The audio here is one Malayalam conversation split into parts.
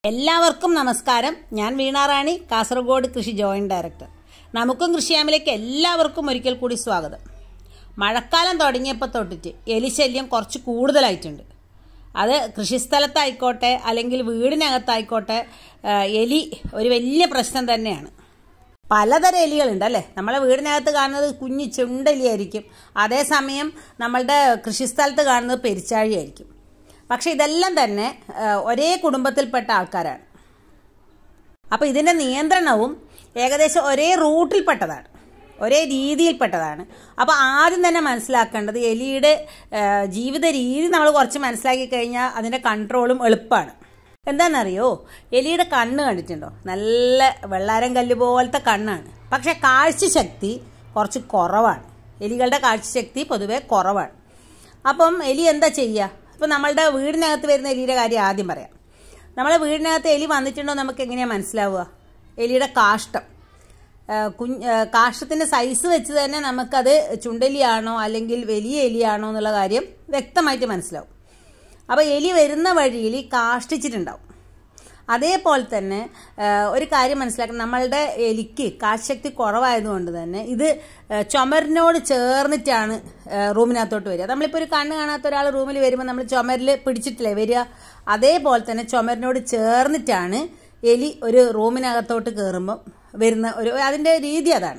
എല്ലാവർക്കും നമസ്കാരം ഞാൻ വീണാറാണി കാസർഗോഡ് കൃഷി ജോയിന്റ് ഡയറക്ടർ നമുക്കും കൃഷിയാമിലേക്ക് എല്ലാവർക്കും ഒരിക്കൽ കൂടി സ്വാഗതം മഴക്കാലം തുടങ്ങിയപ്പോൾ തൊട്ടിട്ട് എലിശല്യം കുറച്ച് കൂടുതലായിട്ടുണ്ട് അത് കൃഷിസ്ഥലത്തായിക്കോട്ടെ അല്ലെങ്കിൽ വീടിനകത്തായിക്കോട്ടെ ആ, എലി ഒരു വലിയ പ്രശ്നം തന്നെയാണ് പലതരം എലികളുണ്ട് അല്ലേ നമ്മളെ വീടിനകത്ത് കാണുന്നത് കുഞ്ഞു ചുണ്ടലിയായിരിക്കും അതേസമയം നമ്മളുടെ കൃഷിസ്ഥലത്ത് കാണുന്നത് പെരിച്ചാഴിയായിരിക്കും പക്ഷെ ഇതെല്ലാം തന്നെ ആ, ഒരേ കുടുംബത്തിൽപ്പെട്ട ആൾക്കാരാണ് അപ്പോൾ ഇതിൻ്റെ നിയന്ത്രണവും ഏകദേശം ഒരേ റൂട്ടിൽപ്പെട്ടതാണ് ഒരേ രീതിയിൽപ്പെട്ടതാണ് അപ്പോൾ ആദ്യം തന്നെ മനസ്സിലാക്കേണ്ടത് എലിയുടെ ആ, ജീവിത രീതി നമ്മൾ കുറച്ച് മനസ്സിലാക്കി കഴിഞ്ഞാൽ അതിൻ്റെ കൺട്രോളും എളുപ്പമാണ് എന്താണെന്നറിയോ എലിയുടെ കണ്ണ് കണ്ടിട്ടുണ്ടോ നല്ല വെള്ളാരം കല്ല് പോലത്തെ കണ്ണാണ് പക്ഷെ കാഴ്ചശക്തി കുറച്ച് കുറവാണ് എലികളുടെ കാഴ്ചശക്തി പൊതുവെ കുറവാണ് അപ്പം എലി എന്താ ചെയ്യുക ഇപ്പം നമ്മളുടെ വീടിനകത്ത് വരുന്ന എലിയുടെ കാര്യം ആദ്യം പറയാം നമ്മളെ വീടിനകത്ത് എലി വന്നിട്ടുണ്ടോ നമുക്ക് എങ്ങനെയാണ് മനസ്സിലാവുക എലിയുടെ കാഷ്ടം ആ, കുഞ്ഞ് ആ, കാഷ്ടത്തിൻ്റെ സൈസ് വെച്ച് തന്നെ നമുക്കത് ചുണ്ടലിയാണോ അല്ലെങ്കിൽ വലിയ എലിയാണോ എന്നുള്ള കാര്യം വ്യക്തമായിട്ട് മനസ്സിലാവും അപ്പോൾ എലി വരുന്ന വഴിയിൽ കാഷ്ടിച്ചിട്ടുണ്ടാവും അതേപോലെ തന്നെ ആ, ഒരു കാര്യം മനസ്സിലാക്കണം നമ്മളുടെ എലിക്ക് കാഴ്ചശക്തി കുറവായതുകൊണ്ട് തന്നെ ഇത് ആ, ചുമരിനോട് ചേർന്നിട്ടാണ് ആ, റൂമിനകത്തോട്ട് വരിക നമ്മളിപ്പോൾ ഒരു കണ്ണ് കാണാത്ത ഒരാൾ റൂമിൽ വരുമ്പോൾ നമ്മൾ ചുമരിൽ പിടിച്ചിട്ടില്ലേ വരിക അതേപോലെ തന്നെ ചുമരിനോട് ചേർന്നിട്ടാണ് എലി ഒരു റൂമിനകത്തോട്ട് കയറുമ്പോൾ വരുന്ന ഒരു അതിൻ്റെ രീതി അതാണ്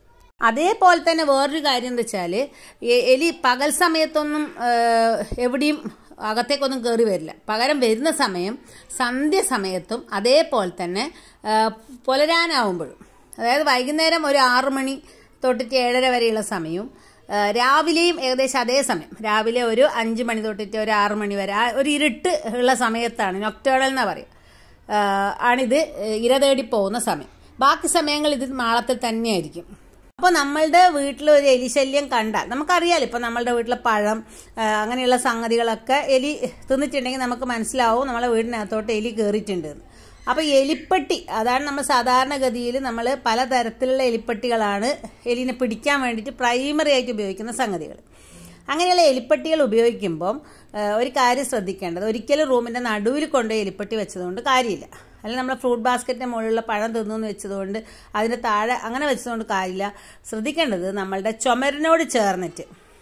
അതേപോലെ തന്നെ വേറൊരു കാര്യം എന്താ വെച്ചാൽ എലി പകൽ സമയത്തൊന്നും ആ, എവിടെയും അകത്തേക്കൊന്നും കയറി വരില്ല പകരം വരുന്ന സമയം സന്ധ്യ സമയത്തും അതേപോലെ തന്നെ ആ, പുലരാനാവുമ്പോഴും അതായത് വൈകുന്നേരം ഒരു ആറു മണി തൊട്ടിട്ട് ഏഴര വരെയുള്ള സമയവും ആ, രാവിലെയും ഏകദേശം അതേ സമയം രാവിലെ ഒരു അഞ്ച് മണി തൊട്ടിട്ട് ഒരു ആറു മണി വരെ ആ ഒരു ഇരുട്ട് ഉള്ള സമയത്താണ് നൊക്ടേണൽ എന്നാ പറയുക ആഹ് ആണിത് ഇര തേടി പോകുന്ന സമയം ബാക്കി സമയങ്ങൾ ഇത് മാളത്തിൽ തന്നെയായിരിക്കും അപ്പോൾ നമ്മളുടെ വീട്ടിൽ ഒരു എലിശല്യം കണ്ടാൽ നമുക്കറിയാലോ ഇപ്പോൾ നമ്മളുടെ വീട്ടിലെ പഴം ആഹ് അങ്ങനെയുള്ള സംഗതികളൊക്കെ എലി തിന്നിട്ടുണ്ടെങ്കിൽ നമുക്ക് മനസ്സിലാവും നമ്മളെ വീടിനകത്തോട്ട് എലി കയറിയിട്ടുണ്ട് എന്ന്. അപ്പോൾ എലിപ്പെട്ടി അതാണ് നമ്മൾ സാധാരണഗതിയിൽ നമ്മൾ പലതരത്തിലുള്ള എലിപ്പെട്ടികളാണ് എലിനെ പിടിക്കാൻ വേണ്ടിയിട്ട് പ്രൈമറി ആയിട്ട് ഉപയോഗിക്കുന്ന സംഗതികൾ അങ്ങനെയുള്ള എലിപ്പെട്ടികൾ ഉപയോഗിക്കുമ്പം ആ, ഒരു കാര്യം ശ്രദ്ധിക്കേണ്ടത് ഒരിക്കലും റൂമിൻ്റെ നടുവിൽ കൊണ്ടുപോയി എലിപ്പെട്ടി വെച്ചതുകൊണ്ട് കാര്യമില്ല അല്ലെങ്കിൽ നമ്മൾ ഫ്രൂട്ട് ബാസ്ക്കറ്റിൻ്റെ മുകളിലുള്ള പഴം തിന്നു വെച്ചതുകൊണ്ട് അതിൻ്റെ താഴെ അങ്ങനെ വെച്ചതുകൊണ്ട് കാര്യമില്ല ശ്രദ്ധിക്കേണ്ടത് നമ്മളുടെ ചുമരിനോട് ചേർന്നിട്ട്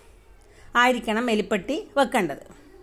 ആയിരിക്കണം എലിപ്പെട്ടി വെക്കേണ്ടത്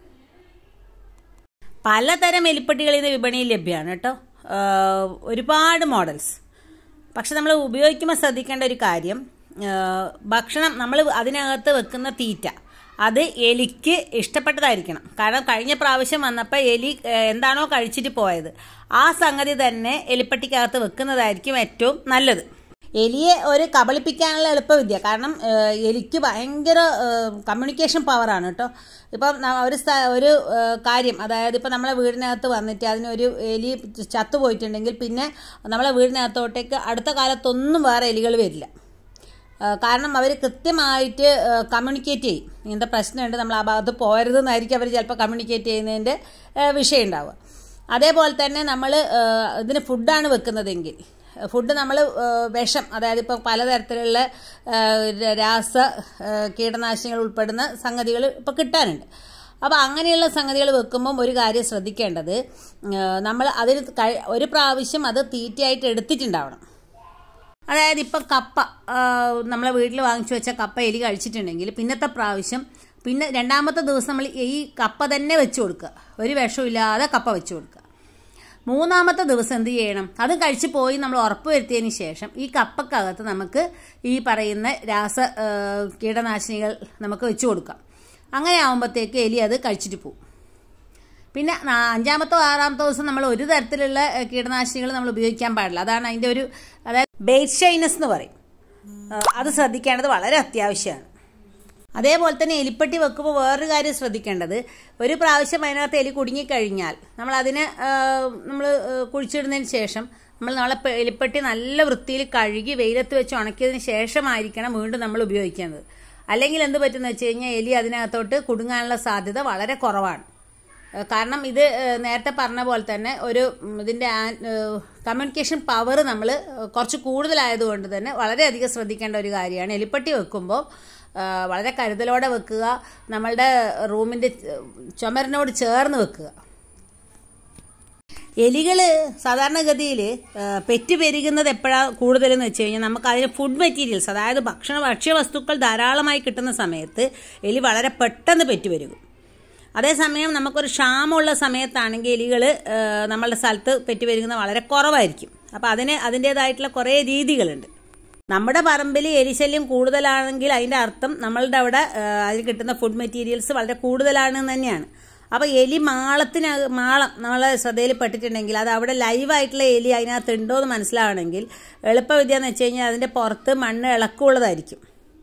പലതരം എലിപ്പെട്ടികൾ ഇന്ന് വിപണിയിൽ ലഭ്യമാണ് കേട്ടോ ആ, ഒരുപാട് മോഡൽസ് പക്ഷെ നമ്മൾ ഉപയോഗിക്കുമ്പോൾ ശ്രദ്ധിക്കേണ്ട ഒരു കാര്യം ആ, ഭക്ഷണം നമ്മൾ അതിനകത്ത് വെക്കുന്ന തീറ്റ അത് എലിക്ക് ഇഷ്ടപ്പെട്ടതായിരിക്കണം കാരണം കഴിഞ്ഞ പ്രാവശ്യം വന്നപ്പോൾ എലി ആ, എന്താണോ കഴിച്ചിട്ട് പോയത് ആ സംഗതി തന്നെ എലിപ്പെട്ടിക്കകത്ത് വെക്കുന്നതായിരിക്കും ഏറ്റവും നല്ലത് എലിയെ ഒരു കബളിപ്പിക്കാനുള്ള എളുപ്പവിദ്യ കാരണം ഏഹ്, എലിക്ക് ഭയങ്കര കമ്മ്യൂണിക്കേഷൻ പവറാണ് കേട്ടോ ഇപ്പം ന- ഒരു സ്ഥ- ഒരു ഏഹ്, കാര്യം അതായത് ഇപ്പം നമ്മളെ വീടിനകത്ത് വന്നിട്ട് അതിനൊരു എലി ചത്തുപോയിട്ടുണ്ടെങ്കിൽ പിന്നെ നമ്മളെ വീടിനകത്തോട്ടേക്ക് അടുത്ത കാലത്തൊന്നും വേറെ എലികൾ വരില്ല ഏഹ്, കാരണം അവർ കൃത്യമായിട്ട് കമ്മ്യൂണിക്കേറ്റ് ചെയ്യും ഇങ്ങനത്തെ പ്രശ്നമുണ്ട് നമ്മൾ ആ ഭാഗത്ത് പോരുതെന്നായിരിക്കും അവർ ചിലപ്പോൾ കമ്മ്യൂണിക്കേറ്റ് ചെയ്യുന്നതിൻ്റെ ഏഹ്, വിഷയം ഉണ്ടാവുക അതേപോലെ തന്നെ നമ്മൾ ഇതിന് ഫുഡാണ് വെക്കുന്നതെങ്കിൽ ഫുഡ് നമ്മൾ വിഷം അതായത് ഇപ്പോൾ പലതരത്തിലുള്ള ഏഹ്, രാസ ഏഹ്, കീടനാശിനികൾ ഉൾപ്പെടുന്ന സംഗതികൾ ഇപ്പോൾ കിട്ടാനുണ്ട് അപ്പോൾ അങ്ങനെയുള്ള സംഗതികൾ വെക്കുമ്പം ഒരു കാര്യം ശ്രദ്ധിക്കേണ്ടത് നമ്മൾ അതിന് കഴി- ഒരു പ്രാവശ്യം അത് തീറ്റയായിട്ട് എടുത്തിട്ടുണ്ടാവണം അതായത് ഇപ്പം കപ്പ ആ, നമ്മളെ വീട്ടിൽ വാങ്ങിച്ചു വെച്ച കപ്പ എലി കഴിച്ചിട്ടുണ്ടെങ്കിൽ പിന്നത്തെ പ്രാവശ്യം പിന്നെ രണ്ടാമത്തെ ദിവസം നമ്മൾ ഈ കപ്പ തന്നെ വെച്ച് കൊടുക്കുക ഒരു വിഷവും ഇല്ലാതെ കപ്പ വെച്ച് കൊടുക്കുക മൂന്നാമത്തെ ദിവസം എന്ത് ചെയ്യണം അത് കഴിച്ചു പോയി നമ്മൾ ഉറപ്പ് വരുത്തിയതിന് ശേഷം ഈ കപ്പക്കകത്ത് നമുക്ക് ഈ പറയുന്ന രാസ ആ, കീടനാശിനികൾ നമുക്ക് വെച്ച് കൊടുക്കാം അങ്ങനെ ആകുമ്പോഴത്തേക്ക് എലി അത് കഴിച്ചിട്ട് പോകും പിന്നെ നാ- അഞ്ചാമത്തോ ആറാമത്തോ ദിവസം നമ്മൾ ഒരു തരത്തിലുള്ള ഏഹ്, കീടനാശിനികൾ നമ്മൾ ഉപയോഗിക്കാൻ പാടില്ല അതാണ് അതിൻ്റെ ഒരു അതായത് ബേറ്റ് ഷൈനസ് എന്ന് പറയും ഏഹ്, അത് ശ്രദ്ധിക്കേണ്ടത് വളരെ അത്യാവശ്യമാണ് അതേപോലെ തന്നെ എലിപ്പെട്ടി വെക്കുമ്പോൾ വേറൊരു കാര്യം ശ്രദ്ധിക്കേണ്ടത് ഒരു പ്രാവശ്യം അതിനകത്ത് എലി കുടുങ്ങിക്കഴിഞ്ഞാൽ നമ്മൾ അതിനെ നമ്മൾ കുഴിച്ചിടുന്നതിന് ശേഷം നമ്മൾ നമ്മളെ പെ- എലിപ്പെട്ടി നല്ല വൃത്തിയിൽ കഴുകി വെയിലത്ത് വെച്ച് ഉണക്കിയതിന് ശേഷമായിരിക്കണം വീണ്ടും നമ്മൾ ഉപയോഗിക്കേണ്ടത് അല്ലെങ്കിൽ എന്ത് പറ്റുമെന്ന് വെച്ച് കഴിഞ്ഞാൽ എലി അതിനകത്തോട്ട് കുടുങ്ങാനുള്ള സാധ്യത വളരെ കുറവാണ് ഏഹ് കാരണം ഇത് ഏഹ് നേരത്തെ പറഞ്ഞ പോലെ തന്നെ ഒരു ഉം, ഇതിൻ്റെ കമ്മ്യൂണിക്കേഷൻ പവർ നമ്മൾ കുറച്ച് കൂടുതലായതുകൊണ്ട് തന്നെ വളരെയധികം ശ്രദ്ധിക്കേണ്ട ഒരു കാര്യമാണ് എലിപ്പെട്ടി വെക്കുമ്പോൾ ഏഹ് വളരെ കരുതലോടെ വെക്കുക നമ്മളുടെ റൂമിൻ്റെ ചുമരിനോട് ചേർന്ന് വെക്കുക എലികൾ സാധാരണഗതിയിൽ പെറ്റ് പെരുകുന്നത് എപ്പോഴാണ് കൂടുതലെന്ന് വെച്ച് കഴിഞ്ഞാൽ നമുക്ക് അതിന് ഫുഡ് മെറ്റീരിയൽസ് അതായത് ഭക്ഷണ ഭക്ഷ്യവസ്തുക്കൾ ധാരാളമായി കിട്ടുന്ന സമയത്ത് എലി വളരെ പെട്ടെന്ന് പെറ്റ് പെരുകും അതേസമയം നമുക്കൊരു ക്ഷാമമുള്ള സമയത്താണെങ്കിൽ എലികൾ നമ്മളുടെ സ്ഥലത്ത് പെറ്റ് പെരുകുന്നത് വളരെ കുറവായിരിക്കും അപ്പോൾ അതിന് അതിൻ്റേതായിട്ടുള്ള കുറേ രീതികളുണ്ട് നമ്മുടെ പറമ്പിൽ എലിശല്യം കൂടുതലാണെങ്കിൽ അതിൻ്റെ അർത്ഥം നമ്മളുടെ അവിടെ അതിന് കിട്ടുന്ന ഫുഡ് മെറ്റീരിയൽസ് വളരെ കൂടുതലാണെന്ന് തന്നെയാണ് അപ്പോൾ എലി മാളത്തിന് മാളം നമ്മളെ ശ്രദ്ധയിൽ പെട്ടിട്ടുണ്ടെങ്കിൽ അത് അവിടെ ലൈവായിട്ടുള്ള എലി അതിനകത്ത് ഉണ്ടോ എന്ന് മനസ്സിലാവണമെങ്കിൽ എളുപ്പവിദ്യ എന്ന് വെച്ച് കഴിഞ്ഞാൽ അതിൻ്റെ പുറത്ത് മണ്ണ് ഇളക്കമുള്ളതായിരിക്കും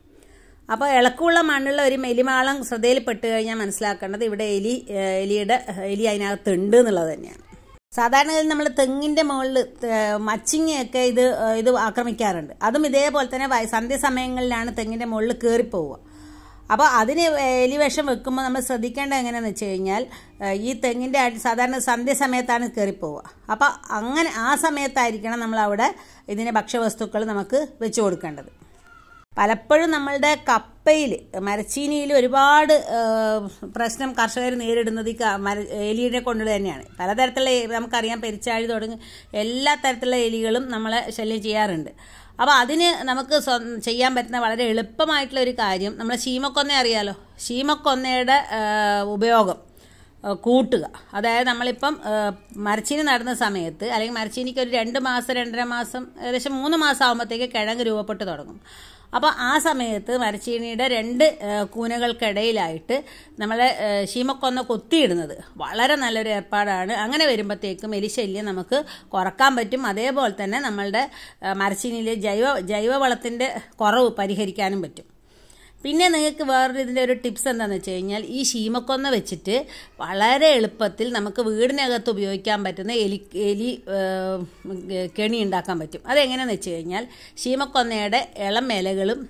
അപ്പോൾ ഇളക്കമുള്ള മണ്ണുള്ള ഒരു എലിമാളം ശ്രദ്ധയിൽ പെട്ട് കഴിഞ്ഞാൽ മനസ്സിലാക്കേണ്ടത് ഇവിടെ എലി എലിയുടെ എലി അതിനകത്ത് ഉണ്ട് എന്നുള്ളത് തന്നെയാണ് സാധാരണ നമ്മൾ തെങ്ങിൻ്റെ മുകളിൽ മച്ചിങ്ങയൊക്കെ ഇത് ഇത് ആക്രമിക്കാറുണ്ട് അതും ഇതേപോലെ തന്നെ സന്ധ്യസമയങ്ങളിലാണ് തെങ്ങിൻ്റെ മുകളിൽ കയറിപ്പോവുക അപ്പോൾ അതിന് എലിവേഷം വെക്കുമ്പോൾ നമ്മൾ ശ്രദ്ധിക്കേണ്ടത് എങ്ങനെയാണെന്ന് വെച്ച് കഴിഞ്ഞാൽ ഈ തെങ്ങിൻ്റെ സാധാരണ സന്ധ്യ സമയത്താണ് കയറിപ്പോവുക അപ്പോൾ അങ്ങനെ ആ സമയത്തായിരിക്കണം നമ്മൾ അവിടെ ഇതിൻ്റെ ഭക്ഷ്യവസ്തുക്കൾ നമുക്ക് വെച്ച് കൊടുക്കേണ്ടത് പലപ്പോഴും നമ്മളുടെ കപ്പയിൽ മരച്ചീനിയിൽ ഒരുപാട് പ്രശ്നം കർഷകർ നേരിടുന്നത് ഈ മര എലിയെ കൊണ്ട് തന്നെയാണ് പലതരത്തിലുള്ള നമുക്കറിയാം പെരിച്ചാഴി തുടങ്ങി എല്ലാ തരത്തിലുള്ള എലികളും നമ്മളെ ശല്യം ചെയ്യാറുണ്ട് അപ്പോൾ അതിന് നമുക്ക് ചെയ്യാൻ പറ്റുന്ന വളരെ എളുപ്പമായിട്ടുള്ള ഒരു കാര്യം നമ്മൾ ശീമക്കൊന്ന അറിയാലോ ശീമക്കൊന്നയുടെ ഉപയോഗം കൂട്ടുക അതായത് നമ്മളിപ്പം മരച്ചീനി നടുന്ന സമയത്ത് അല്ലെങ്കിൽ മരച്ചീനിക്ക് ഒരു രണ്ട് മാസം രണ്ടര മാസം ഏകദേശം മൂന്ന് മാസം ആകുമ്പോഴത്തേക്ക് കിഴങ്ങ് രൂപപ്പെട്ട് തുടങ്ങും അപ്പോൾ ആ സമയത്ത് മരച്ചീനിയുടെ രണ്ട് കൂനകൾക്കിടയിലായിട്ട് നമ്മളെ ശീമക്കൊന്ന കൊത്തിയിടുന്നത് വളരെ നല്ലൊരു ഏർപ്പാടാണ് അങ്ങനെ വരുമ്പോഴത്തേക്കും എലിശല്യം നമുക്ക് കുറക്കാൻ പറ്റും അതേപോലെ തന്നെ നമ്മളുടെ മരച്ചീനിയിലെ ജൈവ ജൈവവളത്തിൻ്റെ കുറവ് പരിഹരിക്കാനും പറ്റും പിന്നെ നിങ്ങൾക്ക് വേറൊരു ഇതിൻ്റെ ഒരു ടിപ്സ് എന്താണെന്ന് വെച്ച് കഴിഞ്ഞാൽ ഈ ശീമക്കൊന്ന വെച്ചിട്ട് വളരെ എളുപ്പത്തിൽ നമുക്ക് വീടിനകത്ത് ഉപയോഗിക്കാൻ പറ്റുന്ന എലി എലി കെണി ഉണ്ടാക്കാൻ പറ്റും അതെങ്ങനെയാണെന്ന് വെച്ച് കഴിഞ്ഞാൽ ശീമക്കൊന്നയുടെ ഇളം ഇലകളും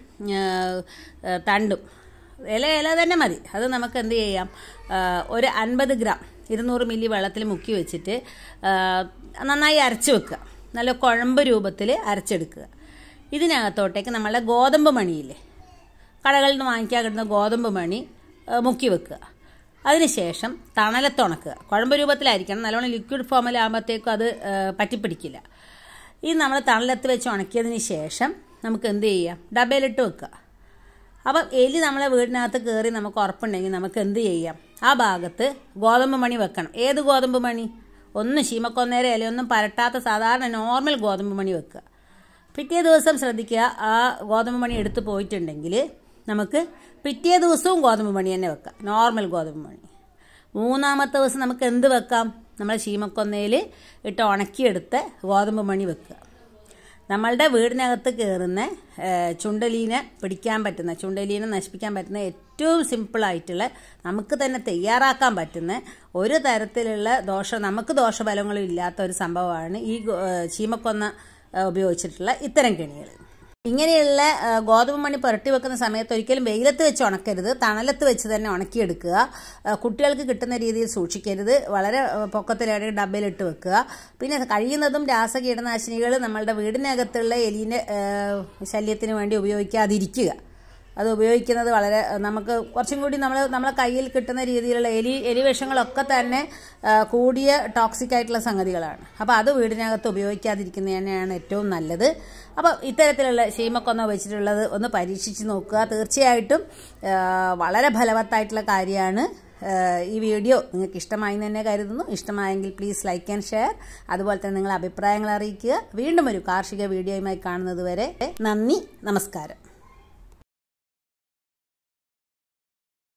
തണ്ടും ഇല ഇല തന്നെ മതി അത് നമുക്ക് എന്ത് ചെയ്യാം ഒരു അൻപത് ഗ്രാം ഇരുന്നൂറ് മില്ലി വെള്ളത്തിൽ മുക്കി വെച്ചിട്ട് നന്നായി അരച്ച് വെക്കുക നല്ല കുഴമ്പ് രൂപത്തിൽ അരച്ചെടുക്കുക ഇതിനകത്തോട്ടേക്ക് നമ്മളെ ഗോതമ്പ് മണിയില്ലേ കടകളിൽ നിന്ന് വാങ്ങിക്കാൻ കിട്ടുന്ന ഗോതമ്പ് മണി മുക്കി വെക്കുക അതിനുശേഷം തണലത്തുണക്കുക കുഴമ്പ് രൂപത്തിലായിരിക്കണം നല്ലോണം ലിക്വിഡ് ഫോമിലാകുമ്പോഴത്തേക്കും അത് പറ്റിപ്പിടിക്കില്ല ഈ നമ്മൾ തണലത്ത് വെച്ച് ഉണക്കിയതിന് ശേഷം നമുക്ക് എന്ത് ചെയ്യാം ഡബയിലിട്ട് വെക്കുക അപ്പം എലി നമ്മളെ വീടിനകത്ത് കയറി നമുക്ക് ഉറപ്പുണ്ടെങ്കിൽ നമുക്ക് എന്ത് ചെയ്യാം ആ ഭാഗത്ത് ഗോതമ്പ് മണി വെക്കണം ഏത് ഗോതമ്പ് മണി ഒന്ന് ശീമക്കൊന്നേര ഇലയൊന്നും പരട്ടാത്ത സാധാരണ നോർമൽ ഗോതമ്പ് മണി വെക്കുക പിറ്റേ ദിവസം ശ്രദ്ധിക്കുക ആ ഗോതമ്പ് മണി എടുത്ത് പോയിട്ടുണ്ടെങ്കിൽ നമുക്ക് പിറ്റേ ദിവസവും ഗോതമ്പ് മണി തന്നെ വെക്കാം നോർമൽ ഗോതമ്പ് മണി മൂന്നാമത്തെ ദിവസം നമുക്ക് എന്ത് വെക്കാം നമ്മൾ ശീമക്കൊന്നയിൽ ഇട്ട് ഉണക്കിയെടുത്ത് ഗോതമ്പ് മണി വെക്കുക നമ്മളുടെ വീടിനകത്ത് കയറുന്ന ചുണ്ടലീനെ പിടിക്കാൻ പറ്റുന്ന ചുണ്ടലീനെ നശിപ്പിക്കാൻ പറ്റുന്ന ഏറ്റവും സിമ്പിളായിട്ടുള്ള നമുക്ക് തന്നെ തയ്യാറാക്കാൻ പറ്റുന്ന ഒരു തരത്തിലുള്ള ദോഷ നമുക്ക് ദോഷഫലങ്ങളും ഇല്ലാത്ത ഒരു സംഭവമാണ് ഈ ചീമക്കൊന്ന ഉപയോഗിച്ചിട്ടുള്ള ഇത്തരം കെണികൾ ഇങ്ങനെയുള്ള ഗോതമ്പ് മണി പുരട്ടി വെക്കുന്ന സമയത്ത് ഒരിക്കലും വെയിലത്ത് വെച്ച് ഉണക്കരുത് തണലത്ത് വെച്ച് തന്നെ ഉണക്കിയെടുക്കുക കുട്ടികൾക്ക് കിട്ടുന്ന രീതിയിൽ സൂക്ഷിക്കരുത് വളരെ പൊക്കത്തിലേക്ക് ഡബയിലിട്ട് വെക്കുക പിന്നെ കഴിയുന്നതും രാസകീടനാശിനികൾ നമ്മളുടെ വീടിനകത്തുള്ള എലിൻ്റെ ശല്യത്തിന് വേണ്ടി ഉപയോഗിക്കാതിരിക്കുക അത് ഉപയോഗിക്കുന്നത് വളരെ നമുക്ക് കുറച്ചും കൂടി നമ്മൾ നമ്മളെ കയ്യിൽ കിട്ടുന്ന രീതിയിലുള്ള എലി എലിവിഷങ്ങളൊക്കെ തന്നെ കൂടിയ ടോക്സിക് ആയിട്ടുള്ള സംഗതികളാണ് അപ്പോൾ അത് വീടിനകത്ത് ഉപയോഗിക്കാതിരിക്കുന്നത് തന്നെയാണ് ഏറ്റവും നല്ലത് അപ്പോൾ ഇത്തരത്തിലുള്ള ശീമക്കൊന്ന വെച്ചിട്ടുള്ളത് ഒന്ന് പരീക്ഷിച്ച് നോക്കുക തീർച്ചയായിട്ടും വളരെ ഫലവത്തായിട്ടുള്ള കാര്യമാണ് ഈ വീഡിയോ നിങ്ങൾക്ക് ഇഷ്ടമായി തന്നെ കരുതുന്നു ഇഷ്ടമായെങ്കിൽ പ്ലീസ് ലൈക്ക് ആൻഡ് ഷെയർ അതുപോലെ തന്നെ നിങ്ങളുടെ അഭിപ്രായങ്ങൾ അറിയിക്കുക വീണ്ടും ഒരു കാർഷിക വീഡിയോയുമായി കാണുന്നത് വരെ നന്ദി നമസ്കാരം